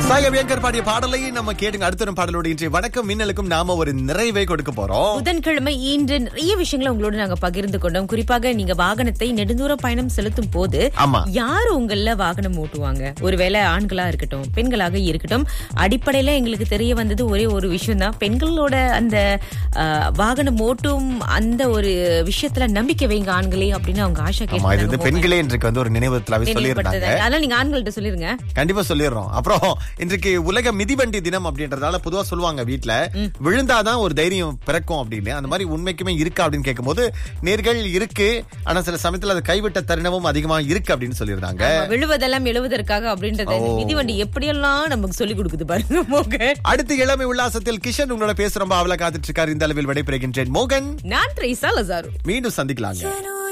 சாய வியங்கர் பாடிய பாடலை நம்ம கேட்டுங்க அடுத்த ஒரு பாடலோட இன்றைய வணக்கம் மின்னலுக்கும் நாம ஒரு நிறைவை கொடுக்க போறோம் புதன்கிழமை இன்று நிறைய விஷயங்களை உங்களோட நாங்க பகிர்ந்து கொண்டோம் குறிப்பாக நீங்க வாகனத்தை நெடுந்தூர பயணம் செலுத்தும் போது ஆமா. யார் உங்கள வாகனம் ஓட்டுவாங்க ஒருவேளை ஆண்களா இருக்கட்டும் பெண்களாக இருக்கட்டும் அடிப்படையில எங்களுக்கு தெரிய வந்தது ஒரே ஒரு விஷயம் தான் பெண்களோட அந்த ஆஹ், வாகனம் ஓட்டும் அந்த ஒரு விஷயத்துல நம்பிக்கை வைங்க ஆண்களே அப்படின்னு அவங்க ஆஷா ஆமா இது வந்து கேட்டு பெண்களே இன்றைக்கு வந்து ஒரு நினைவுத்தலாவே சொல்லியிருந்தாங்க அதனால நீங்க ஆண்கள்ட்ட சொல்லிருங்க கண்டிப்பா சொல்லிடுறோம் அப்புறம் இன்றைக்கு உலக மிதிவண்டி தினம் அப்படின்றதால பொதுவா சொல்லுவாங்க வீட்ல விழுந்தாதான் ஒரு தைரியம் பிறக்கும் அப்படின்னு அந்த மாதிரி உண்மைக்குமே இருக்கா அப்படின்னு கேட்கும்போது நேர்கள் இருக்கு ஆனா சில சமயத்துல அது கைவிட்ட தருணமும் அதிகமா இருக்கு அப்படின்னு சொல்லியிருந்தாங்க ஆமா, விழுவதெல்லாம் எழுவதற்காக அப்படின்றது இந்த மிதிவண்டி எப்படியெல்லாம் நமக்கு சொல்லி கொடுக்குது பாருங்க மோகன் அடுத்து இளமை உல்லாசத்தில் கிஷன் உங்களோட பேச ரொம்ப அவல காத்துட்டு இருக்காரு இந்த அளவில் விடைபெறுகின்றேன் மோகன் நான் ட்ரேசா லசாரு மீண்டும் சந்திக்கலாங்க